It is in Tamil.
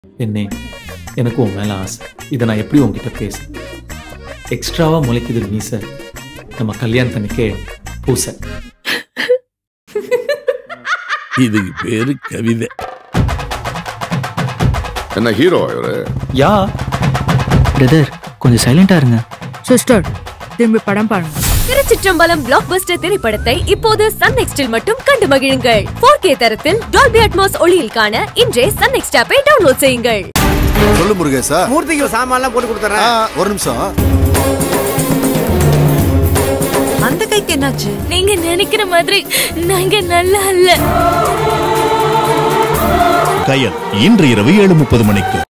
என்னே எனக்கு உன் மேல ஆசை இதை நான் எப்படி உன்கிட்ட பேச எக்ஸ்ட்ராவா முளைக்குது மீச நம்ம கல்யாணத்தன்னைக்கே பூச இதுக்கு பேரு கவிதை என்ன ஹீரோ இவரு யா பிரதர் கொஞ்சம் சைலண்டா இருங்க சிஸ்டர் திரும்பி படம் பாருங்க திருச்சிற்றம்பலம் பிளாக் பஸ்டர் திரைப்படத்தை இப்போது சன் நெக்ஸ்டில் மட்டும் கண்டு மகிழுங்கள் 4K தரத்தில் டால்பி அட்மாஸ் ஒளியில் காண இன்றே சன் நெக்ஸ்ட் ஆப்பை டவுன்லோட் செய்யுங்கள் சொல்லு முருகேசா மூர்த்திக்கு சாமான்லாம் போட்டு ஆ, கொடுத்துறேன் ஒரு நிமிஷம் அந்த கைக்கு என்னாச்சு நீங்க நினைக்கிற மாதிரி நாங்க நல்லா இல்ல கயல் இன்று இரவு ஏழு முப்பது மணிக்கு